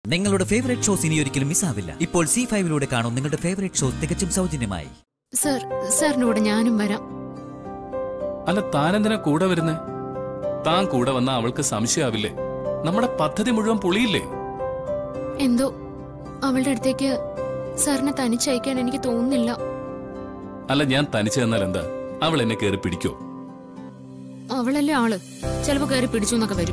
നിങ്ങളുടെ favourite shows ഇനി ഒരിക്കലും മിസ്സാവില്ല ഇപ്പോൾ സി ഫൈവിലൂടെ കാണും നിങ്ങളുടെ ഫേവറേറ്റ് ഷോ തികച്ചും സൗജന്യമായി സർ സാറിന്റെ കൂടെ ഞാനും വരാം അല്ല താനെന്തിനാ കൂടെ വരുന്നേ താൻ കൂടെ വന്ന അവൾക്ക് സംശയാവില്ലേ നമ്മുടെ പദ്ധതി മുഴുവൻ പൊളിയില്ലേ എന്തോ അവളുടെ അടുത്തേക്ക് സാറിനെ തനിച്ചയക്കാൻ എനിക്ക് തോന്നുന്നില്ല അല്ല ഞാൻ തനിച്ചു തന്നാൽ എന്താ അവൾ എന്നെ കയറി പിടിക്കോ അവളല്ലേ ആള് ചിലപ്പോ കയറി പിടിച്ചു എന്നൊക്കെ വരും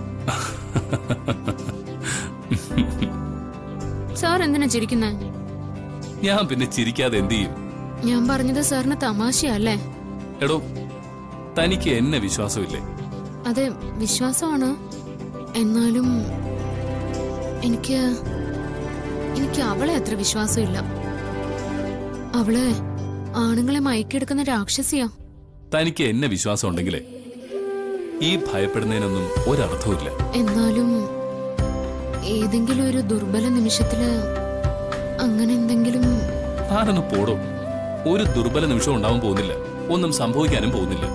സാർ എന്തിനാ ചിരിക്കുന്നേ ഞാൻ പിന്നെ ചിരിക്കാതെ എന്ത് ചെയ്യും ഞാൻ പറഞ്ഞത് സാറിന് തമാശയല്ലേ എടോ തനിക്ക് എന്നെ വിശ്വാസമില്ലേ അതെ വിശ്വാസമാണ് എന്നാലും എനിക്ക് എനിക്ക് അവളെ അത്ര വിശ്വാസമില്ല അവള് ആണുങ്ങളെ മയക്കെടുക്കുന്ന രാക്ഷസിയാ തനിക്ക് എന്നെ വിശ്വാസം ഉണ്ടെങ്കിലേ ഈ ഭയപ്പെടുന്നതിനൊന്നും ഒരർത്ഥവുമില്ല എന്നാലും ഏതെങ്കിലും ഒരു ദുർബല നിമിഷത്തില് അങ്ങനെ എന്തെങ്കിലും താനൊന്ന് പോടോ ഒരു ദുർബല നിമിഷം ഉണ്ടാവാൻ പോകുന്നില്ല ഒന്നും സംഭവിക്കാനും പോകുന്നില്ല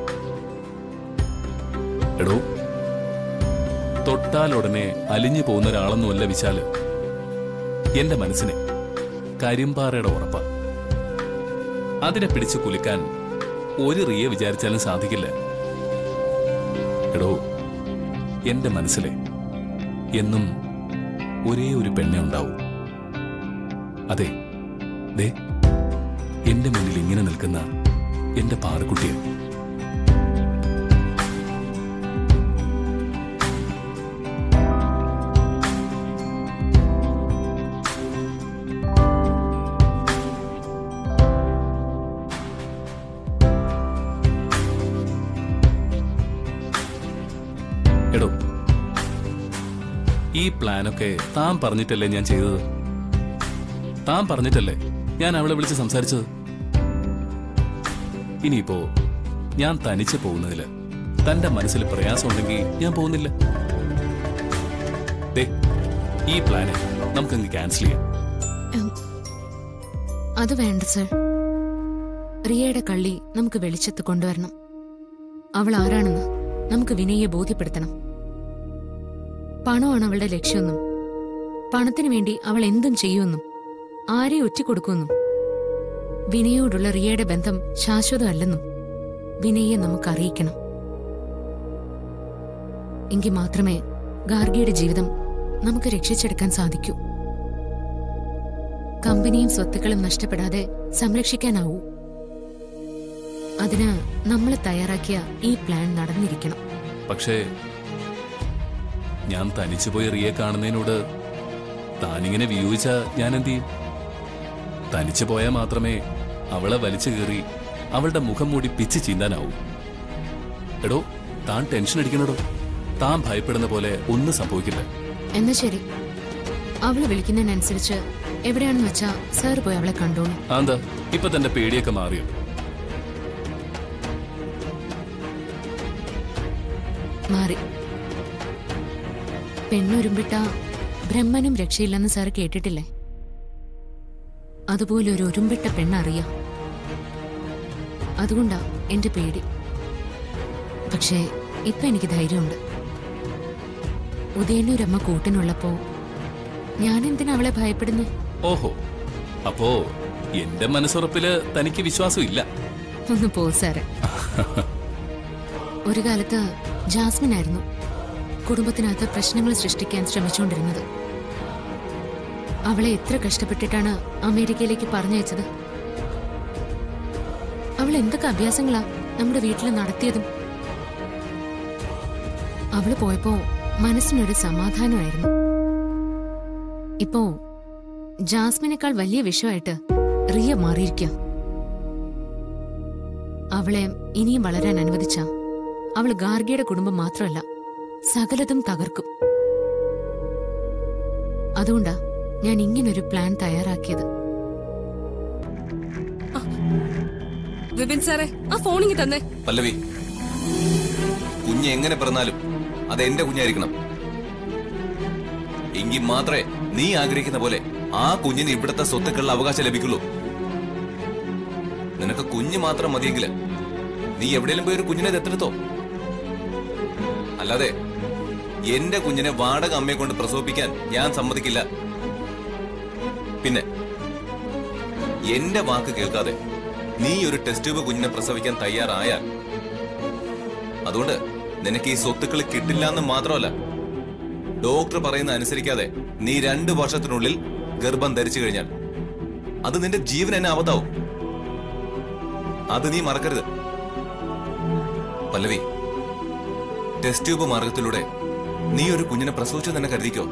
എടോ തൊട്ടാൽ ഉടനെ അലിഞ്ഞു പോകുന്ന ഒരാളൊന്നുമല്ല വിശാല് എന്റെ മനസ്സിനെ കരിമ്പാറയുടെ ഉറപ്പ അതിനെ പിടിച്ചു കുലുക്കാൻ ഒരു റിയ വിചാരിച്ചാലും സാധിക്കില്ല എടോ എന്റെ മനസ്സിലെ എന്നും ഒരേ ഒരു പെണ്ണെ ഉണ്ടാവൂ അതെ ദേ എന്റെ മുന്നിൽ ഇങ്ങനെ നിൽക്കുന്ന എന്റെ പാറക്കുട്ടിയെ എടോ ഈ പ്ലാനൊക്കെ താൻ പറഞ്ഞിട്ടല്ലേ ഞാൻ ചെയ്തത് താൻ പറഞ്ഞിട്ടല്ലേ ഞാൻ അവളെ വിളിച്ച് സംസാരിച്ചത് ഇനിയിപ്പോ ഞാൻ തനിച്ച് പോകുന്നതില് തന്റെ മനസ്സിൽ പ്രയാസമുണ്ടെങ്കിൽ ഞാൻ പോകുന്നില്ല ദേ ഈ പ്ലാന് നമുക്കങ്ങ് ക്യാൻസൽ ചെയ്യാം ഉം, അത് വേണ്ട സർ റിയയുടെ കള്ളി നമുക്ക് വെളിച്ചത്ത് കൊണ്ടുവരണം അവൾ ആരാണെന്ന് നമുക്ക് വിനയെ ബോധ്യപ്പെടുത്തണം പണമാണ് അവളുടെ ലക്ഷ്യമെന്നും പണത്തിനു വേണ്ടി അവൾ എന്തും ചെയ്യുമെന്നും ആരെ ഒറ്റിക്കൊടുക്കുമെന്നും വിനയോടുള്ള റിയയുടെ ബന്ധം ശാശ്വതമല്ലെന്നും വിനയെ നമുക്ക് അറിയിക്കണം എങ്കിൽ മാത്രമേ ഗാർഗിയുടെ ജീവിതം നമുക്ക് രക്ഷിച്ചെടുക്കാൻ സാധിക്കൂ കമ്പനിയും സ്വത്തുക്കളും നഷ്ടപ്പെടാതെ സംരക്ഷിക്കാനാവൂ അതിന് നമ്മൾ തയ്യാറാക്കിയ ഈ പ്ലാൻ നടന്നിരിക്കണം പക്ഷേ ഞാൻ തനിച്ചു പോയി റിയെ കാണുന്നതിനോട് താനിങ്ങനെ വിയോജിച്ച ഞാൻ എന്ത് ചെയ്യും തനിച്ചു പോയാൽ മാത്രമേ അവളെ വലിച്ചു കയറി അവളുടെ മുഖം മൂടി പിച്ച് ചീന്താനാവൂ എടോ താൻ ടെൻഷൻ അടിക്കണടോ താൻ ഭയപ്പെടുന്ന പോലെ ഒന്നും സംഭവിക്കില്ല എന്നാ ശരി അവള് വിളിക്കുന്നതിനനുസരിച്ച് എവിടെയാണെന്ന് വെച്ചാ സാർ പോയി അവളെ കണ്ടോളൂ ആന്താ ഇപ്പൊ തന്റെ പേടിയൊക്കെ മാറിയോ മാറി പെണ്ണുരുമ്പിട്ട ബ്രഹ്മനും രക്ഷയില്ലെന്ന് സാർ കേട്ടിട്ടില്ലേ അതുപോലെ ഒരു ഉരുമ്പിട്ട പെണ്ണറിയാം അതുകൊണ്ടാ എന്റെ പേടി പക്ഷേ ഇപ്പൊ എനിക്ക് ധൈര്യമുണ്ട് ഉദയന്നൂരമ്മ കൂട്ടിനുള്ളപ്പോ ഞാൻ എന്തിനാ അവളെ ഭയപ്പെടുന്നേ ഓഹോ അപ്പോ എന്റെ മനസ്സുറപ്പില് തനിക്ക് വിശ്വാസം ഇല്ല ഒന്ന് പോ സാറേ ഒരു കാലത്ത് ജാസ്മിൻ ആയിരുന്നു കുടുംബത്തിനകത്ത് പ്രശ്നങ്ങൾ സൃഷ്ടിക്കാൻ ശ്രമിച്ചുകൊണ്ടിരുന്നത് അവളെ എത്ര കഷ്ടപ്പെട്ടിട്ടാണ് അമേരിക്കയിലേക്ക് പറഞ്ഞയച്ചത് അവൾ എന്തൊക്കെ അഭ്യാസങ്ങളാ നമ്മുടെ വീട്ടിൽ നടത്തിയതും അവള് പോയപ്പോ മനസ്സിനൊരു സമാധാനമായിരുന്നു ഇപ്പോ ജാസ്മിനേക്കാൾ വലിയ വിഷയമായിട്ട് റിയ മാറിയിരിക്കാം അവളെ ഇനിയും വളരാൻ അനുവദിച്ച അവൾ ഗാർഗിയുടെ കുടുംബം മാത്രമല്ല സകലതും തകർക്കും അതുകൊണ്ടാ ഞാൻ ഇങ്ങനൊരു പ്ലാൻ തയ്യാറാക്കിയത് വിപിൻ സാറേ ആ ഫോണിങ് തന്നെ പല്ലവി കുഞ്ഞ് എങ്ങനെ പിറന്നാലും അത് എന്റെ കുഞ്ഞായിരിക്കണം എങ്കിൽ മാത്രമേ നീ ആഗ്രഹിക്കുന്ന പോലെ ആ കുഞ്ഞിന് ഇവിടുത്തെ സ്വത്തുക്കളുടെ അവകാശം ലഭിക്കുള്ളൂ നിനക്ക് കുഞ്ഞ് മാത്രം മതിയെങ്കിൽ നീ എവിടെയെങ്കിലും പോയി ഒരു കുഞ്ഞിനെ ദത്തെടുത്തോ അല്ലാതെ എന്റെ കുഞ്ഞിനെ വാടക അമ്മയെ കൊണ്ട് പ്രസവിപ്പിക്കാൻ ഞാൻ സമ്മതിക്കില്ല പിന്നെ എന്റെ വാക്ക് കേൾക്കാതെ നീ ഒരു ടെസ്റ്റ് ട്യൂബ് കുഞ്ഞിനെ പ്രസവിക്കാൻ തയ്യാറായാൽ അതുകൊണ്ട് നിനക്ക് ഈ സ്വത്തുക്കൾ കിട്ടില്ല എന്ന് മാത്രമല്ല ഡോക്ടർ പറയുന്ന അനുസരിക്കാതെ നീ രണ്ട് വർഷത്തിനുള്ളിൽ ഗർഭം ധരിച്ചു കഴിഞ്ഞാൽ അത് നിന്റെ ജീവൻ എന്നെ ആപത്താവും അത് നീ മറക്കരുത് പല്ലവി ടെസ്റ്റ് ട്യൂബ് മാർഗത്തിലൂടെ നീ ഒരു കുഞ്ഞിനെ പ്രസവിച്ചു തന്നെ കരുതിക്കോ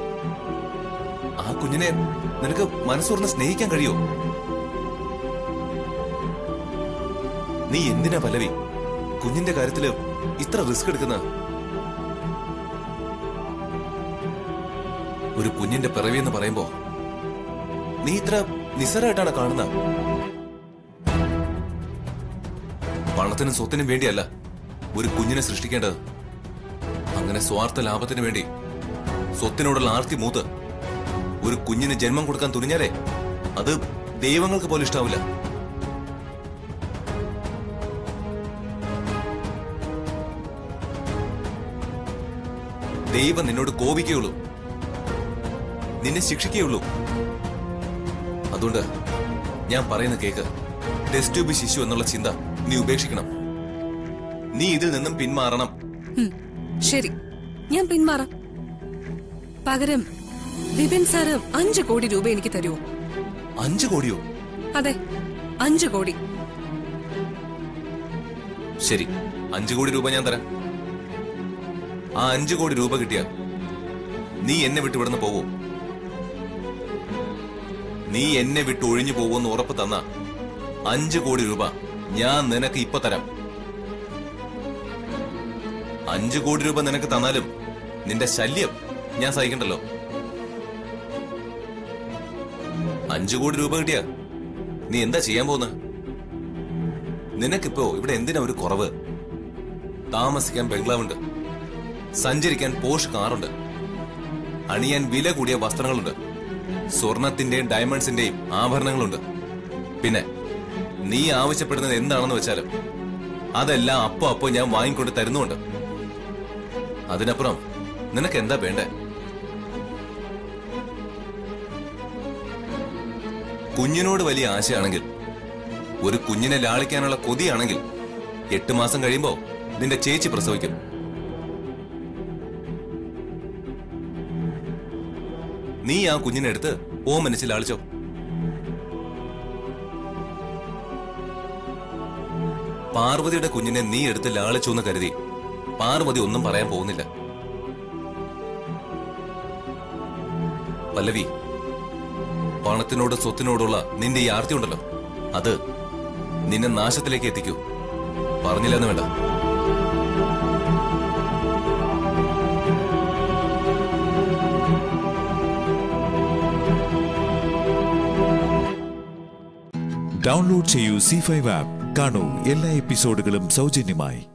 ആ കുഞ്ഞിനെ നിനക്ക് മനസ്സുറന്ന് സ്നേഹിക്കാൻ കഴിയോ നീ എന്തിനാ പല്ലവി കുഞ്ഞിന്റെ കാര്യത്തില് ഇത്ര റിസ്ക് എടുക്കുന്നത് ഒരു കുഞ്ഞിന്റെ പിറവി എന്ന് പറയുമ്പോ നീ ഇത്ര നിസ്സരായിട്ടാണ് കാണുന്നത് പണത്തിനും സ്വത്തിനും വേണ്ടിയല്ല ഒരു കുഞ്ഞിനെ സൃഷ്ടിക്കേണ്ടത് അങ്ങനെ സ്വാർത്ഥ ലാഭത്തിന് വേണ്ടി സ്വത്തിനോടുള്ള ആർത്തി മൂത്ത് ഒരു കുഞ്ഞിന് ജന്മം കൊടുക്കാൻ തുനിഞ്ഞാലേ അത് ദൈവങ്ങൾക്ക് പോലും ഇഷ്ടാവില്ല ദൈവം നിന്നോട് കോപിക്കുകയുള്ളൂ നിന്നെ ശിക്ഷിക്കുകയുള്ളൂ അതുകൊണ്ട് ഞാൻ പറയുന്ന കേക്ക് ടെസ്റ്റ് ട്യൂബ് ശിശു എന്നുള്ള ചിന്ത നീ ഉപേക്ഷിക്കണം നീ ഇതിൽ നിന്നും പിന്മാറണം ഉം, ശരി ഞാൻ പിന്മാറാം പകരം വിപിൻ സാറ് അഞ്ചു കോടി രൂപ എനിക്ക് തരുമോ അഞ്ചു കോടിയോ അതെ അഞ്ചു കോടി ശരി അഞ്ചു കോടി രൂപ ഞാൻ തരാം ആ അഞ്ചു കോടി രൂപ കിട്ടിയാൽ നീ എന്നെ വിട്ട് ഇവിടുന്ന് പോവോ നീ എന്നെ വിട്ട് ഒഴിഞ്ഞു പോവുമെന്ന് ഉറപ്പ് തന്ന അഞ്ചു കോടി രൂപ ഞാൻ നിനക്ക് ഇപ്പൊ തരാം അഞ്ചു കോടി രൂപ നിനക്ക് തന്നാലും നിന്റെ ശല്യം ഞാൻ സഹിക്കണ്ടല്ലോ അഞ്ചു കോടി രൂപ കിട്ടിയാ നീ എന്താ ചെയ്യാൻ പോകുന്നത് നിനക്കിപ്പോ ഇവിടെ എന്തിനാ ഒരു കുറവ് താമസിക്കാൻ ബംഗ്ലാവുണ്ട് സഞ്ചരിക്കാൻ പോഷ് കാറുണ്ട് അണിയാൻ വില കൂടിയ വസ്ത്രങ്ങളുണ്ട് സ്വർണത്തിന്റെയും ഡയമണ്ട്സിന്റെയും ആഭരണങ്ങളുണ്ട് പിന്നെ നീ ആവശ്യപ്പെടുന്നത് എന്താണെന്ന് വെച്ചാലും അതെല്ലാം അപ്പോ അപ്പോ ഞാൻ വാങ്ങിക്കൊണ്ട് തരുന്നുണ്ട് അതിനപ്പുറം നിനക്ക് എന്താ വേണ്ടേ കുഞ്ഞിനോട് വലിയ ആശയാണെങ്കിൽ ഒരു കുഞ്ഞിനെ ലാളിക്കാനുള്ള കൊതിയാണെങ്കിൽ എട്ട് മാസം കഴിയുമ്പോ നിന്റെ ചേച്ചി പ്രസവിക്കും നീ ആ കുഞ്ഞിനെ എടുത്ത് ഓമനിച്ച് ലാളിച്ചോ പാർവതിയുടെ കുഞ്ഞിനെ നീ എടുത്ത് ലാളിച്ചു എന്ന് കരുതി പാർവതി ഒന്നും പറയാൻ പോകുന്നില്ല പല്ലവി പണത്തിനോട് സ്വത്തിനോടുള്ള നിന്റെ ഈ ആർത്തി ഉണ്ടല്ലോ അത് നിന്നെ നാശത്തിലേക്ക് എത്തിക്കൂ പറഞ്ഞില്ലെന്ന് വേണ്ട ഡൗൺലോഡ് ചെയ്യൂ സി ഫൈവ് ആപ്പ് കാണൂ എല്ലാ എപ്പിസോഡുകളും സൗജന്യമായി